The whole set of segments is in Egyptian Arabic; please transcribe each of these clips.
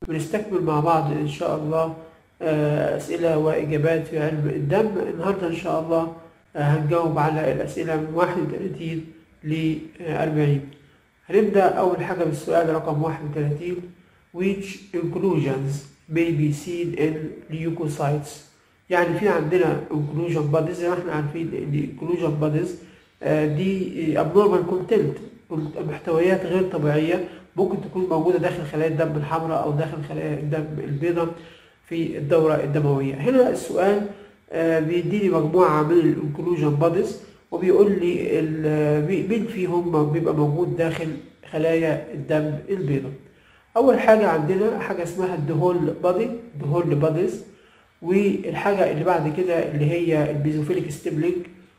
بنستكمل مع بعض إن شاء الله آه، أسئلة وإجابات في علم الدم النهاردة إن شاء الله آه، هنجاوب على الأسئلة من 31 ل 40 هنبدأ أول حاجة بالسؤال رقم 31 which inclusions may be seen in leukocytes يعني في عندنا inclusion bodies زي ما احنا عارفين ان inclusion bodies آه، دي abnormal content محتويات غير طبيعية ممكن تكون موجودة داخل خلايا الدم الحمراء أو داخل خلايا الدم البيضاء في الدورة الدموية هنا السؤال آه، بيديني مجموعة من الانكلوجن بوديز وبيقول لي ال- مي- مين فيهم بيبقى موجود داخل خلايا الدم البيضاء أول حاجة عندنا حاجة اسمها الدهول بادي الدهول باديز والحاجة اللي بعد كده اللي هي البيزوفيليك ستيبلينج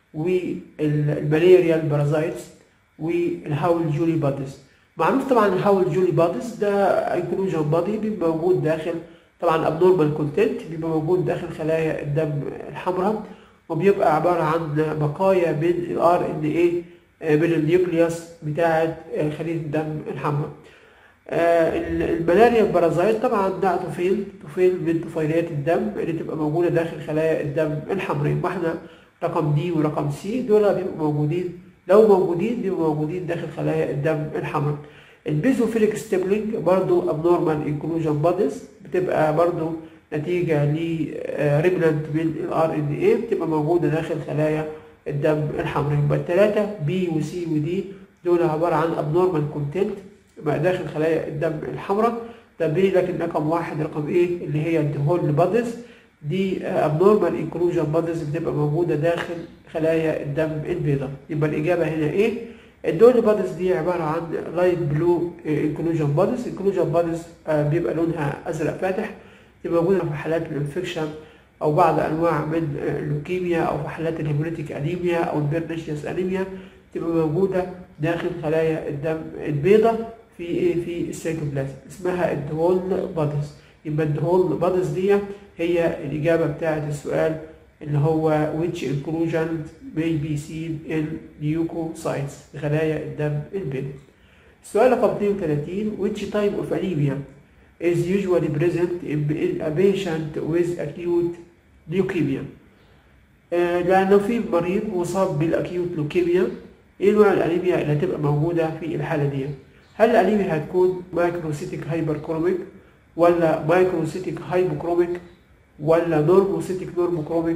والماليريال بارازايتس والهاول جولي باديز معروف طبعا الهاول جولي باديز ده انكلوجن بادي بيبقى موجود داخل طبعا ابنورمال كونتنت بيبقى موجود داخل خلايا الدم الحمراء وبيبقى عبارة عن بقايا من الار ان اي من النيوكليوس بتاعة آه، خلية الدم الحمراء آه، ال- الملاريا البرازيت طبعا ده طفيل طفيل من طفيليات الدم اللي تبقى موجودة داخل خلايا الدم الحمراء يبقى احنا رقم دي ورقم سي دول بيبقوا موجودين لو موجودين بيبقوا موجودين داخل خلايا الدم الحمراء البيزوفيليك ستيبلينج برضو abnormal inclusion bodies بتبقى برضو نتيجة لريبلنت من الار ان اي بتبقى موجودة داخل خلايا الدم الحمراء يبقى الثلاثة بي وسي ودي دول عبارة عن abnormal content يبقى داخل خلايا الدم الحمراء تبين لك ان رقم واحد رقم ايه اللي هي الدهول بادز دي abnormal inclusion bodies بتبقى موجودة داخل خلايا الدم البيضاء يبقى الإجابة هنا ايه الدول بادز دي عبارة عن لايت بلو انكلوجن بادز انكلوجن بادز بيبقى لونها أزرق فاتح تبقى موجودة في حالات الانفكشن أو بعض أنواع من آه، اللوكيميا أو في حالات الهيموليتيك أنيميا أو البيرنيشيوس أنيميا تبقى موجودة داخل خلايا الدم البيضاء في إيه في السيتوبلازم اسمها الدهول بادز يبقى الدهول بادز دي هي الإجابة بتاعة السؤال اللي هو which inclusion may be seen in leukocytes خلايا الدم البيضاء. السؤال رقم 32 which type of anemia is usually present in in a patient with acute leukemia آه، لأنه في مريض مصاب بالأكيوت لوكيميا إيه نوع الأنيميا اللي هتبقى موجودة في الحالة دي؟ هل الأنيميا هتكون مايكروسيتيك هايبركروميك ولا مايكروسيتيك هايبوكروميك ولا نورموسيتيك نورموكروميك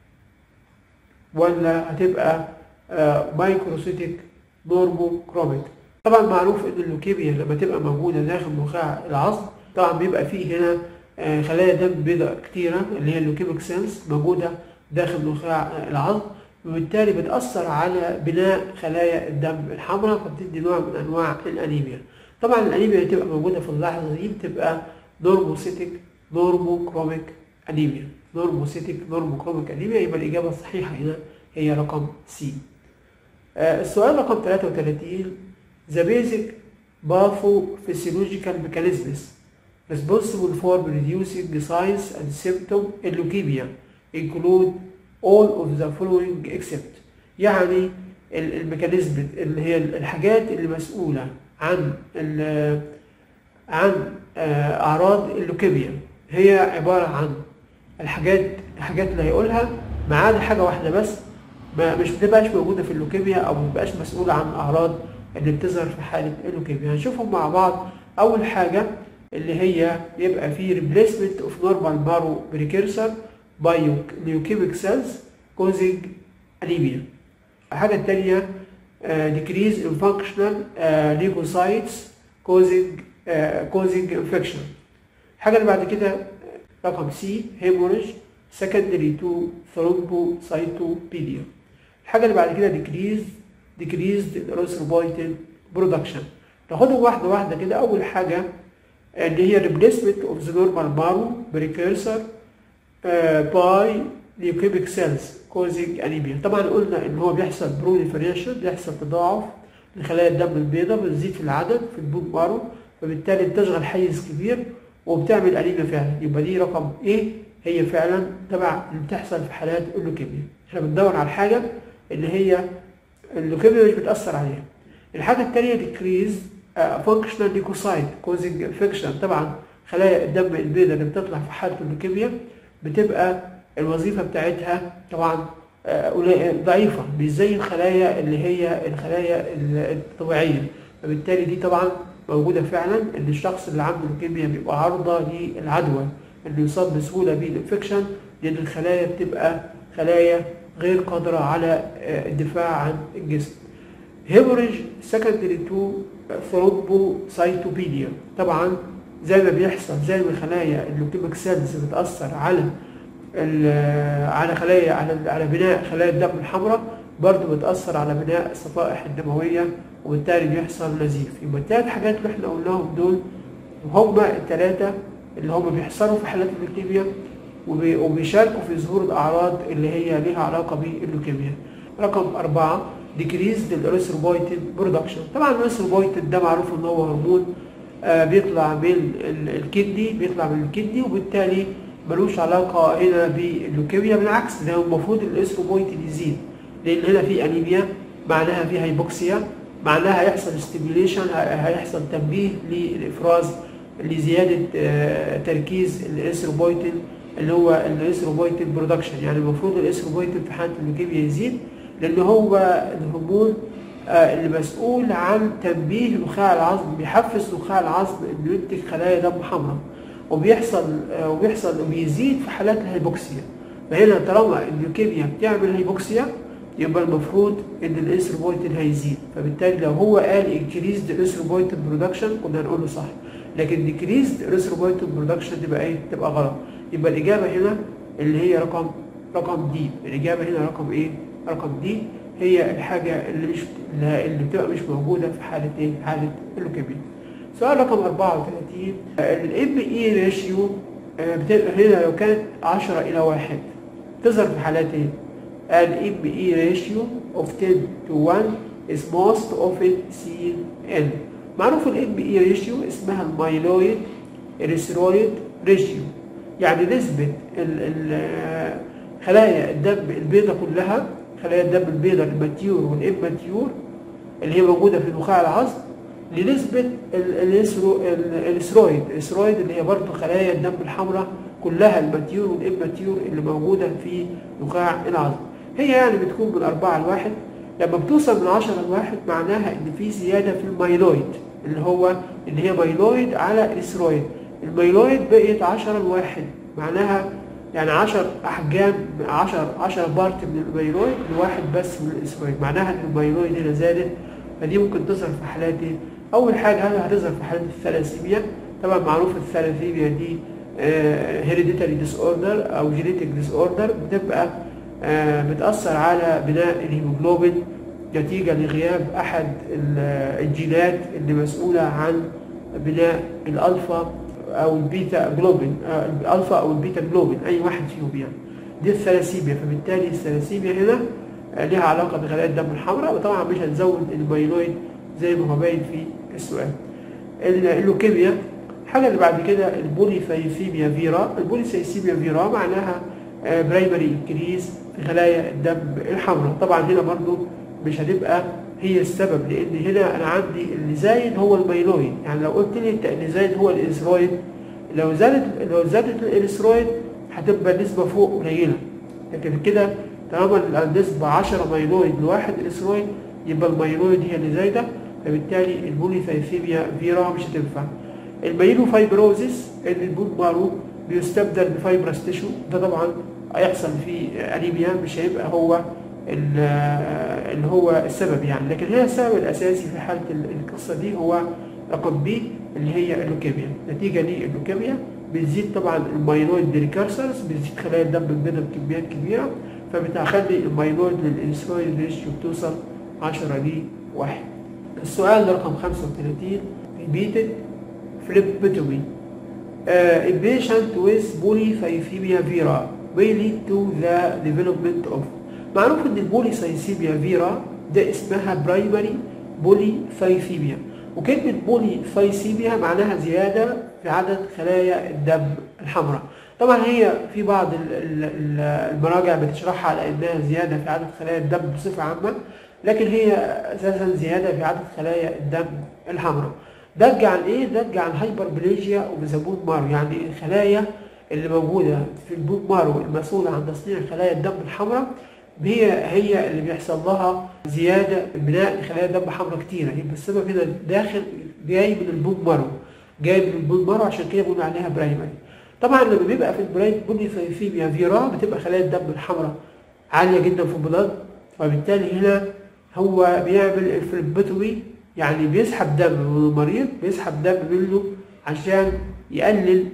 ولا هتبقى آه، مايكروسيتيك نورموكروميك طبعا معروف ان اللوكيميا لما تبقى موجوده داخل نخاع العظم طبعا بيبقى فيه هنا آه، خلايا دم بيضاء كتيره اللي هي اللوكيميك سيلز موجوده داخل نخاع العظم وبالتالي بتاثر على بناء خلايا الدم الحمراء فبتدي نوع من انواع الانيميا طبعا الانيميا اللي تبقى موجوده في اللحظه دي بتبقى نورموسيتيك نورموكروميك انيميا نورموسيتيك نورموكروميك انيميا يبقى الاجابه الصحيحه هنا هي رقم سي آه، السؤال رقم 33 The basic pathophysiological mechanisms responsible for reducing the signs and symptoms in leukemia include all of the following except يعني ال- الميكانيزم اللي هي الحاجات اللي مسؤولة عن ال- عن آه، أعراض اللوكيميا هي عبارة عن الحاجات الحاجات اللي هيقولها ما عدا حاجة واحدة بس ما مش بتبقاش موجودة في اللوكيميا أو ما بتبقاش مسؤولة عن الأعراض اللي بتظهر في حالة اللوكيميا هنشوفهم مع بعض أول حاجة اللي هي يبقى في replacement of normal marrow precursor by leukemic cells causing anemia الحاجة التانية آه، decrease in functional آه، leukocytes causing آه، causing infection الحاجة اللي بعد كده آه، رقم سي hemorrhage secondary to thrombocytopenia الحاجة اللي بعد كده decrease decreased erythropoietin production ناخدهم واحدة واحدة كده أول حاجة اللي هي replacement of the normal marrow precursor آه، by leukemic cells causing anemia طبعا قلنا ان هو بيحصل proliferation بيحصل تضاعف لخلايا الدم البيضاء بتزيد في العدد في البون مارو فبالتالي بتشغل حيز كبير وبتعمل انيميا فعلا يبقى دي رقم ايه هي فعلا تبع اللي بتحصل في حالات اللوكيميا احنا بندور على الحاجه اللي هي اللوكيميا مش بتاثر عليها الحاجه الثانيه decrease فانكشنال ليكوسايت كوزنج انفكشن طبعا خلايا الدم البيضاء اللي بتطلع في حالة اللوكيميا بتبقى الوظيفة بتاعتها طبعا آه، قليل- ضعيفة مش زي الخلايا اللي هي الخلايا الطبيعية فبالتالي دي طبعا موجودة فعلا ان الشخص اللي عنده لوكيميا بيبقى عرضة للعدوى انه يصاب بسهولة بالانفكشن لان الخلايا بتبقى خلايا غير قادرة على آه، الدفاع عن الجسم. هيموريج سكندري تو ثرومبوسايتوبينيا طبعا زي ما بيحصل زي ما خلايا اللوكيميك سيلز بتأثر على ال- على خلايا على على بناء خلايا الدم الحمراء برضه بتأثر على بناء الصفائح الدموية وبالتالي بيحصل نزيف يبقى التلات حاجات اللي احنا قلناهم دول هما التلاتة اللي هما بيحصلوا في حالات اللوكيميا وبي- وبيشاركوا في ظهور الأعراض اللي هي ليها علاقة باللوكيميا رقم أربعة decreased الاريثروبويتين برودكشن طبعا الاريثروبويتين ده معروف ان هو هرمون آه، بيطلع من ال- الكدني بيطلع من الكدني وبالتالي ملوش علاقة هنا باللوكيميا بالعكس ده المفروض الاريثروبويتين يزيد لأن هنا في أنيميا معناها في هايبوكسيا معناها هيحصل ستيميوليشن هيحصل تنبيه للإفراز لزيادة آه، تركيز الاريثروبويتين اللي هو الاريثروبويتين برودكشن يعني المفروض الاريثروبويتين في حالة اللوكيميا يزيد لأن هو الهرمون آه، اللي مسؤول عن تنبيه نخاع العظم بيحفز نخاع العظم انه ينتج خلايا دم حمراء وبيحصل آه، وبيحصل وبيزيد في حالات الهيبوكسيا فهنا طالما اللوكيميا بتعمل هيبوكسيا يبقى المفروض ان الاسروبويتين هيزيد فبالتالي لو هو قال increased erythropoietin production كنا هنقول له صح لكن decreased erythropoietin production تبقى ايه؟ تبقى غلط يبقى الاجابه هنا اللي هي رقم رقم دي الاجابه هنا رقم ايه؟ رقم دي هي الحاجه اللي مش اللي بتبقى مش موجوده في حاله ايه؟ حاله اللوكيميا. سؤال رقم 34 الام اي ريشيو هنا لو كانت 10 الى 1 تظهر في حالات ايه؟ الام اي ريشيو of 10 to 1 is most often seen in معروف الام اي ريشيو اسمها المايلويد اريثرويد ريشيو يعني نسبة ال- ال- خلايا الدم البيضاء كلها خلايا الدم البيضاء الماتيور والاماتيور اللي هي موجودة في نخاع العظم لنسبة ال- الإسرو- ال- الإسرويد الإسرويد اللي هي برضه خلايا الدم الحمراء كلها الماتيور والإماتيور اللي موجودة في نخاع العظم هي يعني بتكون من أربعة لواحد لما بتوصل من عشرة لواحد معناها إن في زيادة في المايلويد اللي هو اللي هي مايلويد على الإسرويد المايلويد بقيت عشرة لواحد معناها يعني 10 احجام 10 10 بارت من المايلويد لواحد بس من الاسرويد معناها ان المايلويد هنا زادت فدي ممكن تظهر في حالات ايه؟ اول حاجه هذا هتظهر في حالات الثلاسيميا طبعا معروف الثلاسيميا دي هيريديتاري ديس اوردر او جينيتك ديس اوردر بتبقى آه، بتاثر على بناء الهيموجلوبين نتيجه لغياب احد ال- الجينات اللي مسؤوله عن بناء الالفا او البيتا جلوبين آه، الالفا او البيتا جلوبين اي واحد فيهم يعني دي الثلاسيميا فبالتالي الثلاسيميا هنا آه، ليها علاقه بخلايا الدم الحمراء وطبعا مش هنزود المايلويد زي ما هو باين في السؤال ال- اللوكيميا الحاجه اللي بعد كده البوليثايثيميا فيرا البوليثايثيميا فيرا معناها برايمري انكريز في خلايا الدم الحمراء طبعا هنا برضو مش هتبقى هي السبب لان هنا انا عندي اللي زايد هو الميلويد يعني لو قلت لي انت اللي زايد هو الاسرويد لو زادت لو زادت الاسرويد هتبقى النسبه فوق قليله لكن كده طالما النسبه 10 ميلويد لواحد اسرويد يبقى الميلويد هي اللي زايده فبالتالي البوليثايثيميا فيرا مش هتنفع الميلو فايبروزيس اللي البول مارو بيستبدل بفايبرس تيشو ده طبعا هيحصل فيه انيميا مش هيبقى هو ال- اللي هو السبب يعني لكن هي السبب الاساسي في حاله ال- القصه دي هو رقم بي اللي هي اللوكيميا نتيجه للوكيميا بتزيد طبعا المايلويد بريكارسرز بتزيد خلايا الدم البيضاء بكميات كبيره فبتخلي المايلويد للانسولين ريشيو بتوصل 10 ل 1 السؤال رقم 35 repeated phlebotomy uh, a patient with polycythemia vera may lead to the development of معروف ان البوليسايثيميا فيرا ده اسمها برايمري بوليسايثيميا وكلمة بوليسايثيميا معناها زيادة في عدد خلايا الدم الحمراء طبعا هي في بعض ال- ال- ال- المراجع بتشرحها على انها زيادة في عدد خلايا الدم بصفة عامة لكن هي اساسا زيادة في عدد خلايا الدم الحمراء ناتجة عن ايه؟ ناتجة عن هايبربليجيا وبيزابون مارو يعني الخلايا اللي موجودة في البون مارو المسؤولة عن تصنيع خلايا الدم الحمراء هي هي اللي بيحصل لها زيادة بناء لخلايا دم حمراء كتيرة يبقى السبب هنا داخل جاي من البون مارو جاي من البون مارو عشان كده بنقول عليها برايمري طبعا لما بيبقى في البرايم بوليفيميا فيرا بتبقى خلايا الدم الحمراء عالية جدا في البلاد وبالتالي هنا هو بيعمل الفليبوتومي يعني بيسحب دم من المريض بيسحب دم منه عشان يقلل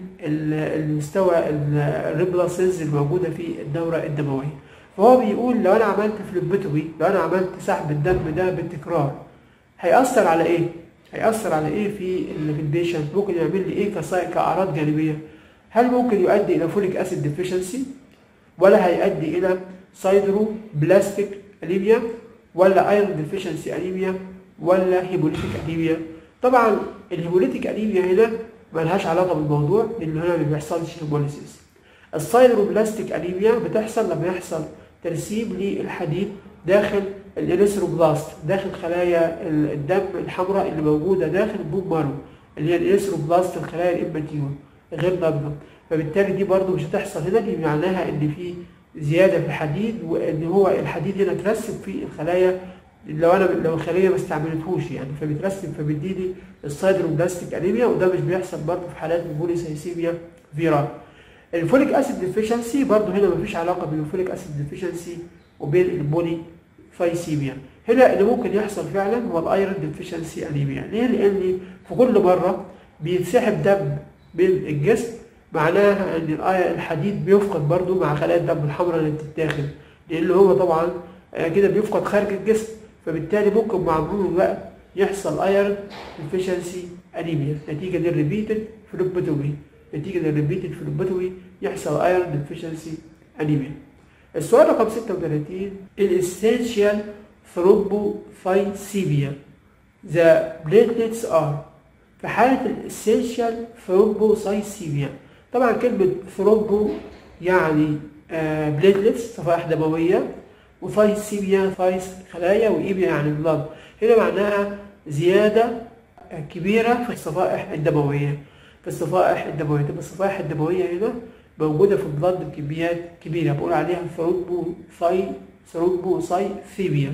المستوى الريبلا سيلز الموجودة في الدورة الدموية فهو بيقول لو انا عملت فليبوتومي لو انا عملت سحب الدم ده بالتكرار هيأثر على ايه؟ هيأثر على ايه في في البيشنت ممكن يعمل لي ايه كأعراض جانبية هل ممكن يؤدي الى فوليك اسيد ديفيشنسي ولا هيؤدي الى سايدرو بلاستيك انيميا ولا ايرون ديفيشنسي انيميا ولا هيموليتيك انيميا طبعا الهيموليتيك انيميا هنا ملهاش علاقه بالموضوع لان هنا ما بيحصلش هيموليسيس السايدروبلاستيك انيميا بتحصل لما يحصل ترسيب للحديد داخل الاريثروبلاست داخل خلايا الدم الحمراء اللي موجوده داخل البون مارو اللي هي الاريثروبلاست الخلايا الاماتيون غير ناضجه فبالتالي دي برضو مش هتحصل هنا دي معناها ان في زياده في الحديد وان هو الحديد هنا اترسب في الخلايا لو انا لو الخليه ما استعملتهوش يعني فبيترسب فبيديني السايدروبلاستيك انيميا وده مش بيحصل برضه في حالات البوليسايسيميا فيرال الفوليك اسيد ديفيشنسي برضه هنا مفيش علاقه بين الفوليك اسيد ديفيشنسي وبين البولي فايسيميا هنا اللي ممكن يحصل فعلا هو الايرون ديفيشنسي انيميا ليه لان في كل مره بيتسحب دم من الجسم معناها ان الحديد بيفقد برضه مع خلايا الدم الحمراء اللي بتتاخد لان هو طبعا كده بيفقد خارج الجسم فبالتالي ممكن مع مرور الوقت يحصل ايرون ديفيشنسي انيميا نتيجه للريبيتد فلوبوتومي نتيجه للريبيتد فلوبوتومي يحصل ايرون ديفيشنسي انيميا السؤال رقم 36 الاسينشال ثرومبوفايسيميا ذا بليتلتس ار في حالة الاسينشال ثرومبوسايسيميا طبعا كلمة ثرومبو يعني آه بليتلتس صفائح دموية وفايسيميا فايس خلايا وإيميا يعني بلاد هنا معناها زيادة كبيرة في الصفائح الدموية في الصفائح الدموية تبقى الصفائح الدموية هنا موجودة في البلاد بكميات كبيرة بقول عليها ثرومبو ساي ثرومبو سايثيميا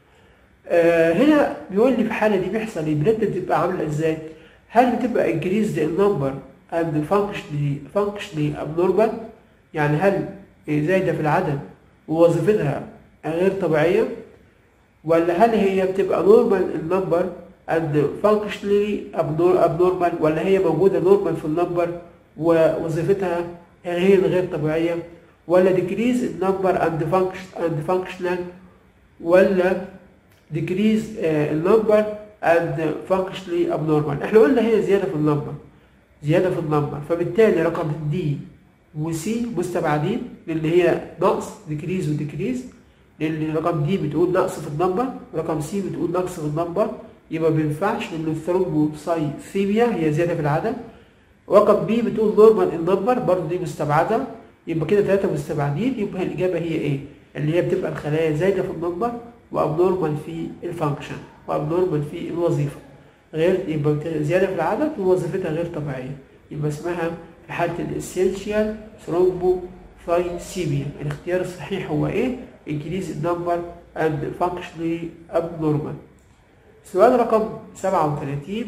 آه هنا بيقول لي في الحالة دي بيحصل ايه البلاد بتبقى عاملة ازاي هل بتبقى increased in number and functionally functionally abnormal يعني هل زايدة في العدد ووظيفتها غير طبيعية ولا هل هي بتبقى normal in number and functionally abnormal ولا هي موجودة normal في النمبر ووظيفتها غير غير طبيعية ولا decrease in number and function and functional ولا decrease in number and functionally abnormal احنا قلنا هي زيادة في النمبر زيادة في النمبر فبالتالي رقم دي وسي مستبعدين اللي هي نقص decrease وديكريز لان رقم دي بتقول نقص في النمبر ورقم سي بتقول نقص في النمبر يبقى ما بينفعش لان الثرومبوسايثيميا هي زيادة في العدد رقم بي بتقول نورمال النمبر برضه دي مستبعدة يبقى كده ثلاثة مستبعدين يبقى الإجابة هي إيه؟ اللي هي بتبقى الخلايا زايدة في النمبر وابنورمال في الفانكشن وابنورمال في الوظيفة غير يبقى زيادة في العدد ووظيفتها غير طبيعية يبقى اسمها في حالة الاسينشال ثرومبوثايسيميا الاختيار الصحيح هو ايه؟ increase in number and functionally abnormal سؤال رقم 37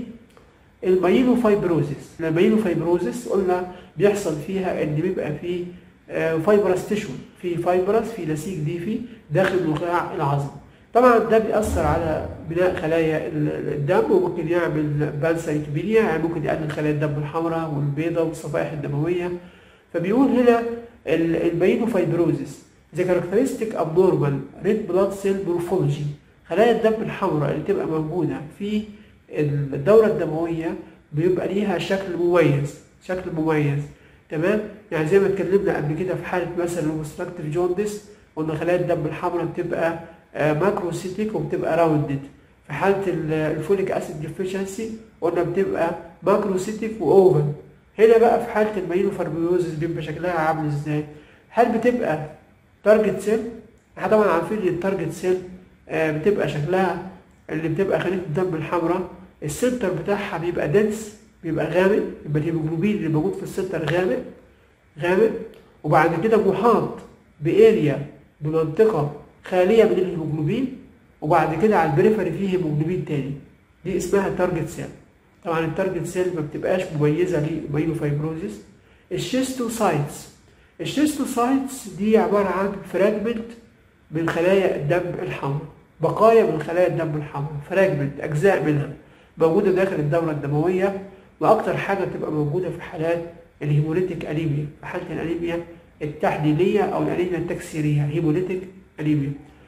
المايلوفايبروزيس المايلوفايبروزيس قلنا بيحصل فيها ان بيبقى في فايبرس تيشو في فايبرس في نسيج ليفي داخل نخاع العظم طبعا ده بيأثر على بناء خلايا الدم وممكن يعمل بانسايتوبينيا يعني ممكن يقلل خلايا الدم الحمراء والبيضاء والصفائح الدموية فبيقول هنا البايلوفايبروزيس the characteristic abnormal red blood cell morphology خلايا الدم الحمراء اللي تبقى موجودة في الدورة الدموية بيبقى ليها شكل مميز شكل مميز تمام يعني زي ما اتكلمنا قبل كده في حالة مثلا الوبستراكتيف جوندس قلنا خلايا الدم الحمراء بتبقى ماكروسيتيك وبتبقى راوندد في حالة الفوليك اسيد ديفيشنسي قلنا بتبقى ماكروسيتيك واوفن هنا بقى في حالة المايلوفاربيوزس بيبقى شكلها عامل ازاي هل بتبقى تارجت سيل احنا طبعا عارفين ان التارجت سيل بتبقى شكلها اللي بتبقى خلية الدم الحمراء السنتر بتاعها بيبقى دنس بيبقى غامق يبقى الهيموجلوبين اللي موجود في السنتر غامق غامق وبعد كده محاط باريا بمنطقة خالية من الهيموجلوبين وبعد كده على البريفري فيه هيموجلوبين تاني دي اسمها تارجت سيل طبعا التارجت سيل ما بتبقاش مميزة لمايلوفايبروزيس الشيستوسايتس الشيستوسايتس دي عبارة عن فراجمنت من خلايا الدم الحمراء بقايا من خلايا الدم الحمراء فراجمنت أجزاء منها موجودة داخل الدورة الدموية وأكتر حاجة تبقى موجودة في حالات الهيموليتيك أنيميا في حالة الأنيميا التحليلية أو الأنيميا التكسيرية هيموليتيك أنيميا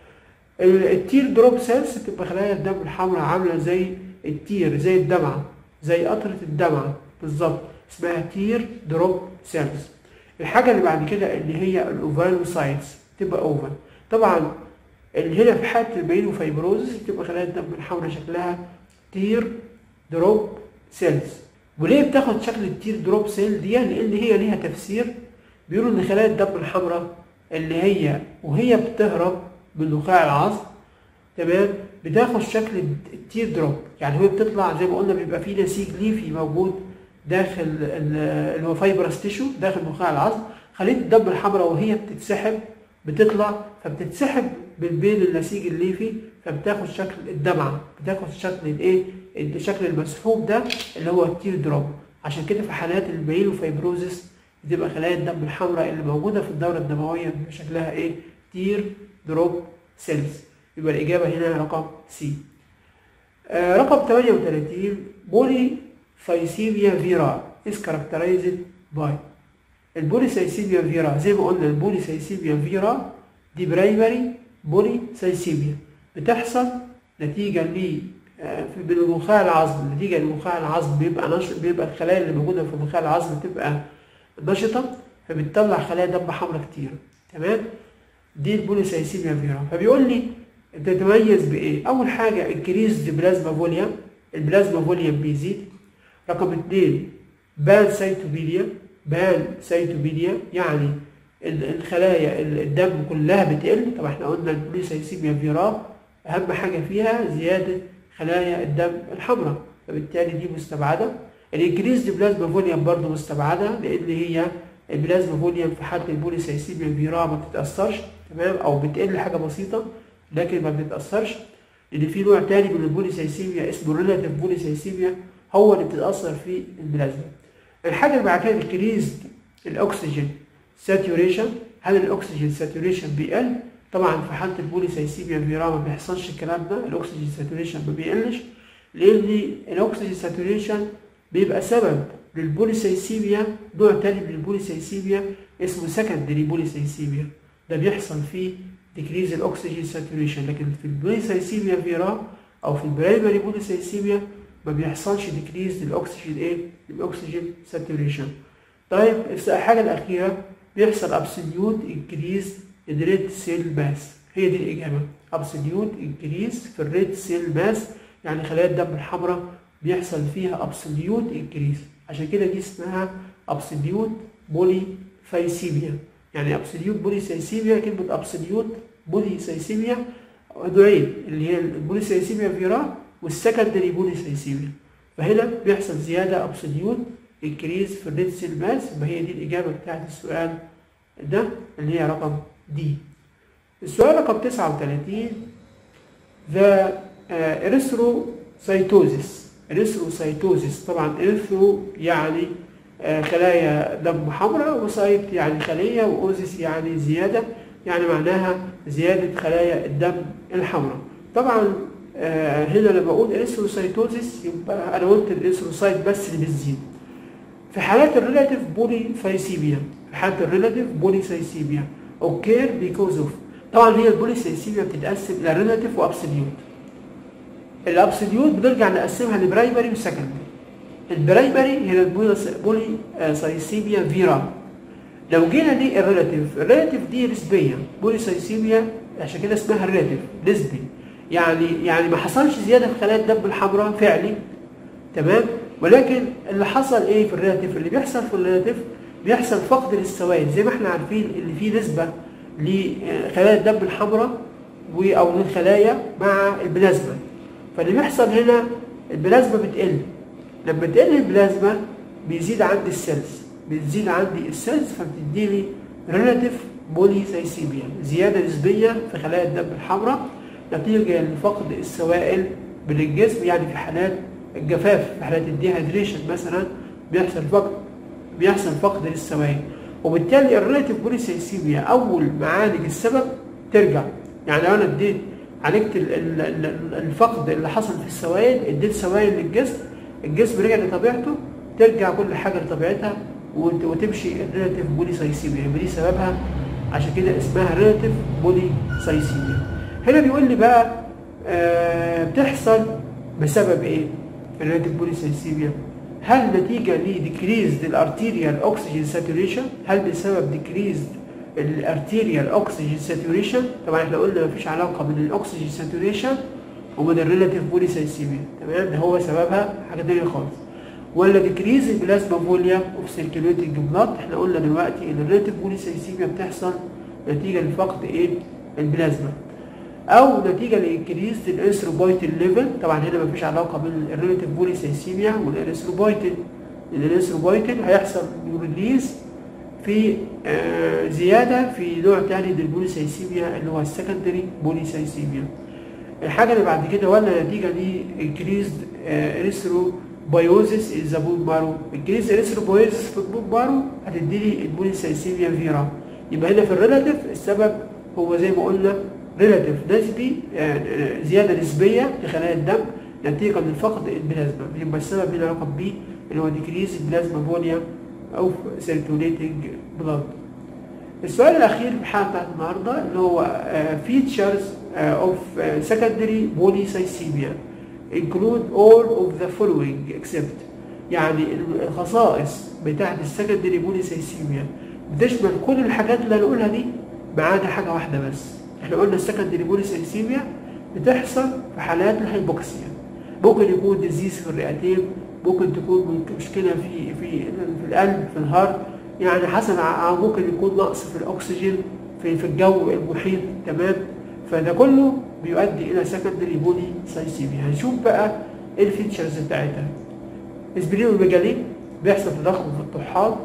التير دروب سيلز بتبقى خلايا الدم الحمراء عاملة زي التير زي الدمعة زي قطرة الدمعة بالظبط اسمها تير دروب سيلز الحاجة اللي بعد كده اللي هي الأوفالوسايتس تبقى أوفال طبعا اللي هنا في حالة البينوفايبروزس بتبقى خلايا الدم الحمراء شكلها تير دروب سيلز وليه بتاخد شكل التير دروب سيل دي لان هي ليها تفسير بيقولوا ان خلايا الدم الحمراء اللي هي وهي بتهرب من نخاع العظم تمام بتاخد شكل التير دروب يعني هي بتطلع زي ما قلنا بيبقى فيه نسيج ليفي موجود داخل اللي هو فايبرس تيشو داخل نخاع العظم خليه الدم الحمراء وهي بتتسحب بتطلع فبتتسحب من بين النسيج الليفي فبتاخد شكل الدمعه بتاخد شكل الايه الشكل المسحوب ده اللي هو التير دروب عشان كده في حالات الميلوفايبروزس بتبقى خلايا الدم الحمراء اللي موجوده في الدوره الدمويه شكلها ايه تير دروب سيلز يبقى الاجابه هنا رقم سي آه رقم 38 بولي سايسيميا فيرا is characterized by البوليسايسيميا فيرا زي ما قلنا البوليسايسيميا فيرا دي برايمري بوليسايسيميا بتحصل نتيجة ل من النخاع العظم نتيجة لنخاع العظم بيبقى نش... بيبقى الخلايا اللي موجودة في نخاع العظم تبقى نشطة فبتطلع خلايا دم حمراء كتير تمام دي البوليسايسيميا فيرا فبيقول لي بتتميز بايه؟ أول حاجة انكريز بلازما فوليوم البلازما فوليوم بيزيد رقم اثنين بان سيتوبيديا بان سيتوبيديا يعني الخلايا الدم كلها بتقل طبعا احنا قلنا البوليسايسيميا فيرا اهم حاجه فيها زياده خلايا الدم الحمراء فبالتالي دي مستبعده الانكريز بلازما فوليوم برضه مستبعده لان هي البلازما فوليوم في حاله البوليسايسيميا فيرا ما بتتاثرش تمام او بتقل حاجه بسيطه لكن ما بتتاثرش لان في نوع تاني من البوليسايسيميا اسمه ريلاتيف بوليسايسيميا هو اللي بتتاثر في البلازما الحاجه اللي بعد كده انكريز الاكسجين ساتوريشن هل الاكسجين ساتوريشن بيقل طبعا في حاله البوليسايسيميا فيرا ما بيحصلش الكلام ده الاكسجين ساتوريشن ما بيقلش لان الاكسجين ساتوريشن بيبقى سبب للبوليسايسيميا نوع تاني من البوليسايسيميا اسمه سكندري بوليسايسيميا ده بيحصل فيه ديكريز الاكسجين ساتوريشن لكن في البوليسايسيميا فيرا او في البرايمري بوليسايسيميا ما بيحصلش ديكريز للاكسجين ايه الاكسجين ساتوريشن طيب الحاجه الاخيره بيحصل ابسوليوت انكريز الريد سيل ماس هي دي الاجابه ابسوليوت انكريز في الريد سيل ماس يعني خلايا الدم الحمراء بيحصل فيها ابسوليوت انكريز عشان كده دي اسمها ابسوليوت بولي سايسيميا يعني ابسوليوت بولي سايسيميا كلمه ابسوليوت بولي سايسيميا نوعين اللي هي البولي سايسيميا فيرا والسكندري بولي سايسيميا فهنا بيحصل زياده ابسوليوت انكريز في الريد سيل ماس يبقى هي دي الاجابه بتاعت السؤال ده اللي هي رقم دي السؤال رقم 39 ذا اريثروسايتوزيس اريثروسايتوزيس طبعا اريثرو يعني آه خلايا دم حمراء وسايت يعني خليه واوزيس يعني زياده يعني معناها زياده خلايا الدم الحمراء طبعا آه هنا لما بقول اريثروسايتوزيس يبقى انا قلت الاريثروسايت بس اللي بتزيد في حالات الريلاتيف بولي سايسيميا في حالة الريلاتيف بولي سايسيميا اوكير بيكوز اوف طبعا هي البولي سايسيميا بتتقسم الى ريلاتيف وابسوليوت الابسوليوت بنرجع نقسمها لبرايمري وسكندري البرايمري هي البولي سايسيميا فيرا لو جينا دي الريلاتيف الريلاتيف دي نسبيا بولي سايسيميا عشان كده اسمها ريلاتيف نسبي يعني يعني ما حصلش زياده في خلايا الدم الحمراء فعلي تمام ولكن اللي حصل ايه في الريلاتيف اللي بيحصل في الريلاتيف بيحصل فقد للسوائل زي ما احنا عارفين ان في نسبه لخلايا الدم الحمراء او للخلايا مع البلازما فاللي بيحصل هنا البلازما بتقل لما تقل البلازما بيزيد عندي السيلز بتزيد عندي السيلز فبتديلي ريلاتيف بوليسايسيميا زياده نسبيه في خلايا الدم الحمراء نتيجه لفقد السوائل من الجسم يعني في حالات الجفاف في حالات الديهايدريشن مثلا بيحصل فقد بيحصل فقد للسوائل وبالتالي الريلاتيف بوليسايسيميا اول ما عالج السبب ترجع يعني لو انا اديت عالجت ال- ال- ال- الفقد اللي حصل في السوائل اديت سوائل للجسم الجسم رجع لطبيعته ترجع كل حاجه لطبيعتها وت- وتمشي الريلاتيف بوليسايسيميا يبقى دي سببها عشان كده اسمها ريلاتيف بوليسايسيميا هنا بيقول لي بقى آه بتحصل بسبب ايه؟ الريلاتيف بوليسايسيميا هل نتيجه لديكريزد الارتيريال اوكسجين ساتوريشن هل بسبب ديكريزد الارتيريال اوكسجين ساتوريشن طبعا احنا قلنا مفيش علاقه بين الاكسجين ساتوريشن وبين الريلاتيف بوليسايسيميا تمام ده هو سببها حاجه تانيه خالص ولا ديكريز البلازما فوليوم اوف سيركيوليتنج بلاد احنا قلنا دلوقتي ان الريلاتيف بوليسايسيميا بتحصل نتيجه لفقد ايه البلازما او نتيجه لانكريز الانثروبويتين ليفل طبعا هنا مفيش علاقه بين الريلاتيف بوليسايسيميا والانثروبويتين لان الانثروبويتين هيحصل ريليز في آه زياده في نوع تاني من البوليسايسيميا اللي هو السكندري بوليسايسيميا الحاجه اللي بعد كده ولا نتيجه لانكريزد اريثروبايوزيس ذا بون مارو انكريز اريثروبايوزيس في البون مارو هتدي لي البوليسايسيميا فيرا يبقى هنا في الريلاتيف السبب هو زي ما قلنا ريلاتيف نسبي آه، زياده نسبيه لخلايا الدم نتيجه من فقد البلازما يبقى السبب هنا رقم بي اللي هو ديكريز البلازما فوليوم او سيركوليتنج بلاد السؤال الاخير في الحلقه بتاعت النهارده اللي هو فيتشرز اوف سكندري بوليسايسيميا include all of the following except يعني الخصائص بتاعت السكندري بوليسايسيميا بتشمل كل الحاجات اللي هنقولها دي ما عدا حاجه واحده بس احنا قلنا السكندري بوليسايسيميا بتحصل في حالات الهيبوكسيا ممكن يكون ديزيز في الرئتين ممكن تكون مشكله في في في القلب في الهارت يعني حسب ع- ممكن يكون نقص في الاكسجين في في الجو المحيط تمام فده كله بيؤدي الى سكندري بولي سايسيميا هنشوف بقى ايه الفيتشرز بتاعتها اسبرينوميجالين بيحصل تضخم في الطحال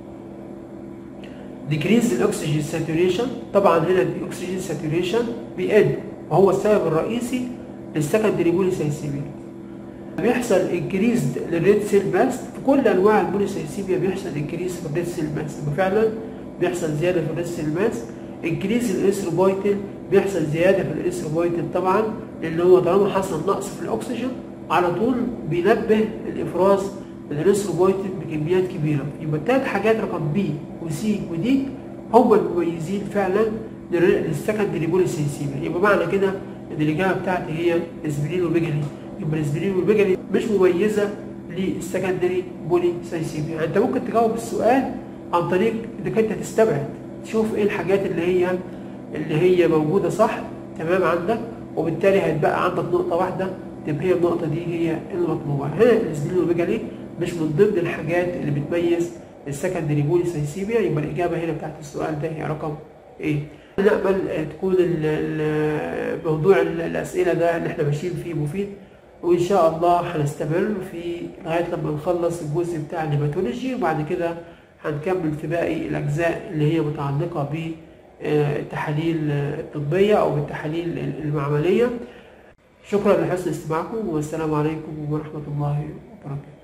ديكريز الاكسجين ساتوريشن طبعا هنا الاكسجين ساتوريشن بيقل وهو السبب الرئيسي للسكندري بوليسايسيميا بيحصل انكريز للريد سيل ماس في كل انواع البوليسايسيميا بيحصل انكريز في الريد سيل ماس فعلا بيحصل زياده في الريد سيل ماس انكريز الاريثروبويتين بيحصل زياده في الاريثروبويتين طبعا لان هو طالما حصل نقص في الاكسجين على طول بينبه الافراز الاريثروبويتين بكميات كبيره يبقى الثلاث حاجات رقم بي وسي ودي هم المميزين فعلا للر- للسكندري بوليسايسيميا يبقى معنى كده ان الاجابه بتاعتي هي اسبرين وبيجلي يبقى الاسبرين والبيجلي مش مميزه للسكندري بوليسايسيميا يعني انت ممكن تجاوب السؤال عن طريق انك انت تستبعد تشوف ايه الحاجات اللي هي اللي هي موجوده صح تمام عندك وبالتالي هيتبقى عندك نقطه واحده تبقى هي النقطه دي هي المطلوبه هنا الاسبرين والبيجلي مش من ضمن الحاجات اللي بتميز السكندري بوليسايسيميا يبقى الاجابه هنا بتاعت السؤال ده هي رقم ايه نأمل آه، تكون ال- ال- موضوع ال- الأسئلة ده اللي احنا ماشيين فيه مفيد وإن شاء الله هنستمر في لغاية لما نخلص الجزء بتاع الهيماتولوجي وبعد كده هنكمل في باقي الأجزاء اللي هي متعلقة بالتحاليل الطبية أو بالتحاليل المعملية شكرا لحسن استماعكم والسلام عليكم ورحمة الله وبركاته